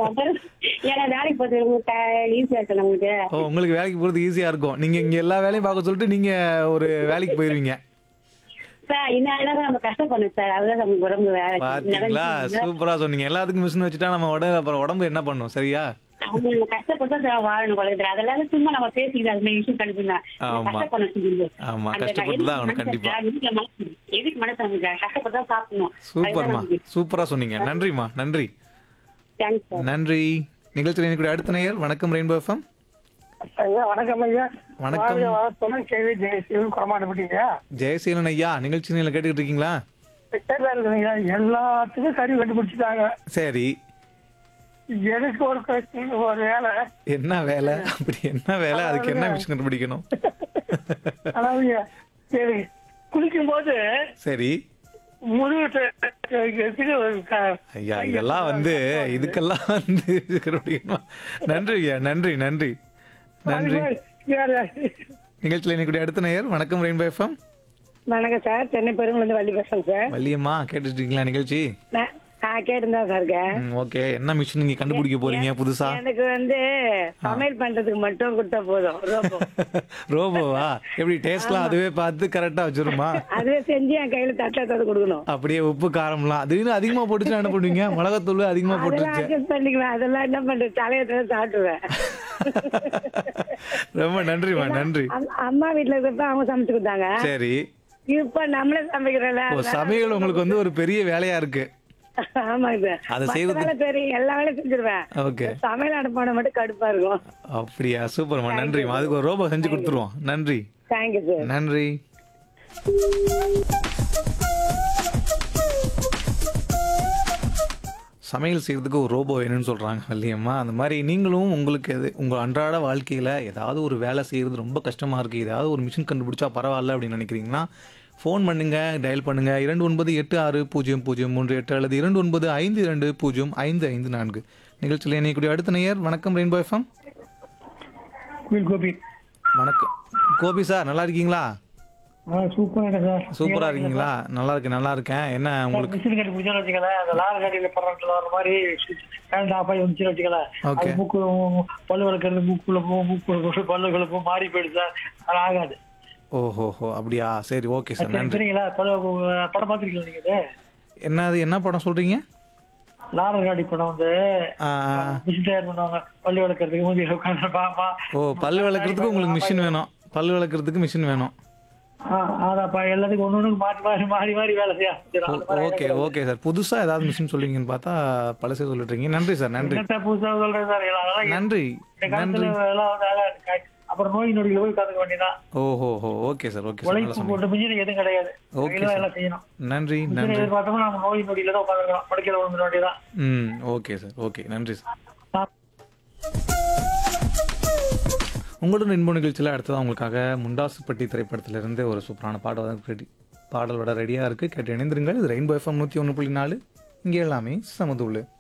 ஏன்னா வேலைக்கு போறது உங்களுக்கு ஈஸியா இருக்கு நமக்கு ஓ உங்களுக்கு வேலைக்கு போகிறது ஈஸியாக இருக்கும் நீங்கள் இங்கே எல்லா வேலையும் பார்க்க சொல்லிட்டு நீங்கள் ஒரு வேலைக்கு போயிருவீங்க சார் இன்னும் நம்ம கஷ்டப்படணும் சார் அதுதான் நமக்கு உடம்பு வேலை பார்த்தீங்களா சூப்பராக சொன்னீங்க எல்லாத்துக்கும் மிஷின் வச்சுட்டா நம்ம உடம்பு அப்புறம் உடம்பு என்ன பண்ணும் சரியா அவங்க நம்ம கஷ்டப்பட்டு சார் வாழணும் குழந்தை அதெல்லாம் சும்மா நம்ம பேசிக்கிட்டு அது மாதிரி விஷயம் கண்டுபிடிக்கலாம் ஆமா. கஷ்டப்படணும் சொல்லுங்க. ஆமா, அந்த கஷ்டப்பட்டு தான் ஆகணும், எதுக்கு கண்டிப்பா. மனசு எதுக்கு மனசு எதுக்கு மனசு நமக்கு கஷ்டப்பட்டு தான் சாப்பிடணும் சூப்பர்மா சூப்பராக சொன்னீங்க நன்றிம்மா நன்றி தேங்க்ஸ் சார் நன்றி நிகழ்ச்சியில் எனக்கு அடுத்த நேயர் வணக்கம் ரெயின்போ எஃப்எம் ஐயா வணக்கம் ஐயா வணக்கம். வாழ்க வளத்துடன் கேள்வி ஜெயசீலன் குறமாட்டப்பட்டீங்க ஜெயசீலன் ஐயா நிகழ்ச்சி நீங்க கேட்டுக்கிட்டு இருக்கீங்களா ஐயா எல்லாத்துக்கும் சரி கண்டுபிடிச்சிட்டாங்க சரி எனக்கு ஒரு question, ஒரு வேலை என்ன வேலை அப்படி என்ன வேலை அதுக்கு என்ன மிஷின் கண்டுபிடிக்கணும் அதாவது சரி குளிக்கும் போது சரி முதுகு த- இதுக்கு ஒரு க- ஐயா இதெல்லாம் வந்து இதுக்கெல்லாம் வந்து கண்டுபிடிக்கணுமா நன்றி ஐயா நன்றி நன்றி நன்றி வேற- நிகழ்ச்சியில் இன்னைக்கு அடுத்த நேயர் வணக்கம் ரெயின்போ எஃப்எம் வணக்கம் சார் சென்னை பெருங்குளந்து வள்ளி பேசுறேன் சார் வள்ளியம்மா கேட்டுட்டு இருக்கீங்களா நிகழ்ச்சி நான் நான் கேட்டுதான் சார் இருக்கேன் ஓகே என்ன மிஷின் நீங்க கண்டுபிடிக்க போறீங்க புதுசா எனக்கு வந்து சமையல் பண்றதுக்கு மட்டும் கொடுத்தா போதும் ரோபோ ரோபோவா எப்படி டேஸ்ட்லாம் அதுவே பார்த்து கரெக்டா வச்சிருமா அதுவே செஞ்சு என் கையில தட்டை தட்டு கொடுக்கணும் அப்படியே உப்பு காரம்லாம் அது இன்னும் அதிகமா போட்டுச்சுன்னா என்ன பண்ணுவீங்க மிளகாத்தூள் அதிகமா அதெல்லாம் போட்டுருச்சு அட்ஜஸ்ட் பண்ணிக்குவேன் அதெல்லாம் என்ன பண்றது தலையத்துல சாப்பிட்டுருவேன் ரொம்ப நன்றிம்மா நன்றி அம்- அம்மா வீட்டுல இருக்கப்ப அவங்க சமைச்சு கொடுத்தாங்க சரி இப்ப நம்மளே சமைக்கிறோம்ல ஓ சமையல் உங்களுக்கு வந்து ஒரு பெரிய வேலையா இருக்கு ஆமா இது அதை மத்த செய்யறது- வேலை தெரியும் எல்லா வேலையும் செஞ்சிருவேன் ஓகே சமையல் அடுப்பான மட்டும் கடுப்பா இருக்கும் அப்படியா சூப்பர்மா நன்றிம்மா அதுக்கு ஒரு ரோபோ செஞ்சு கொடுத்துருவோம் நன்றி தேங்க்யூ சார் நன்றி சமையல் செய்யறதுக்கு ஒரு ரோபோ வேணும்னு சொல்றாங்க வள்ளியம்மா அந்த மாதிரி நீங்களும் உங்களுக்கு எது உங்க அன்றாட வாழ்க்கையில ஏதாவது ஒரு வேலை செய்யறது ரொம்ப கஷ்டமா இருக்கு ஏதாவது ஒரு மிஷின் கண்டுபிடிச்சா பரவாயில்ல அப்படின்னு நினைக்கிறீங்கன்னா ஃபோன் பண்ணுங்க டயல் பண்ணுங்க இரண்டு ஒன்பது எட்டு ஆறு பூஜ்ஜியம் பூஜ்ஜியம் மூன்று எட்டு அல்லது இரண்டு ஒன்பது ஐந்து இரண்டு பூஜ்ஜியம் ஐந்து ஐந்து நான்கு நிகழ்ச்சியில் இணையக்கூடிய அடுத்த நேயர் வணக்கம் ரெயின்போ எஃப்எம் குயில் கோபி வணக்கம் கோபி சார் நல்லா இருக்கீங்களா சூப்பரா இருக்கு சார் சூப்பரா இருக்கீங்களா நல்லா இருக்கேன் நல்லா இருக்கேன் என்ன உங்களுக்கு மிஷின் கட்டி பிடிச்சா வச்சுக்கலேன் அந்த லாரி கட்டியில படுறதுல வர மாதிரி கரண்ட் ஆஃப் ஆகி வந்துச்சு வச்சுக்கலேன் Okay. அது மூக்கு பல்லு வளர்க்கறது மூக்குள்ள போகும் மூக்கு பல்லுக்குள்ள போகும் மாறி போயிடுச்சு சார் அது ஆகாது ஓஹோஹோ அப்படியா சரி ஓகே சார் நன்றி சரிங்களா படம் படம் பார்த்துருக்கீங்களா நீங்க இது என்னது என்ன படம் சொல்றீங்க லாரல் காடி படம் வந்து ஆ, மிஷின் தயார் பண்ணுவாங்க பள்ளி வளர்க்கறதுக்கு மூஞ்சி உட்காந்து பாப்பா ஓ பல் விளக்குறதுக்கு உங்களுக்கு மிஷின் வேணும் பல் விளக்குறதுக்கு மிஷின் வேணும் அதாப்பா எல்லாத்துக்கும் ஒண்ணு ஒண்ணுக்கு மாறி மாறி மாறி மாறி வேலை செய்ய ஆரம்பிச்சிடும். அந்த மாதிரி ஓகே ஓகே சார் புதுசா ஏதாவது மிஷின் சொல்லுவீங்கன்னு பார்த்தா பழசே சொல்லிட்டு இருக்கீங்க நன்றி சார் நன்றி என்னத்த புதுசா சொல்றேன் சார் அதெல்லாம் நன்றி இந்த காலத்துல நன்றி எல்லாம் வந்து அதான் கா- அப்புறம் நோய் நொடியில போய் உட்காந்துக்க வேண்டியதான் ஓஹோஹோ ஓகே சார் ஓகே சார் நல்லா உழைப்பு சொன்னீங்க போட்டு மிஞ்சின எதுவும் கிடையாது Okay, கையில sir. எல்லாம் செய்யணும் நன்றி மிஞ்சின நன்றி எதிர்பார்த்தோம்னா நம்ம நோய் நொடியில தான் உட்காந்துருக்கோம் படுக்கையில விழுந்துட வேண்டியதான் ம் ஓகே சார் ஓகே நன்றி சார் உங்களுடன் இன்ப நிகழ்ச்சியில் அடுத்ததான் உங்களுக்காக முண்டாசுப்பட்டி திரைப்படத்திலிருந்து ஒரு சூப்பரான பாடல் ரெடி பாடலோட ரெடியாக இருக்குது கேட்டு இணைந்திருங்கள் இது ரெயின்போ எஃப்எம் நூற்றி ஒன்று புள்ளி நாலு இங்கே எல்லாமே சமதுள்ளு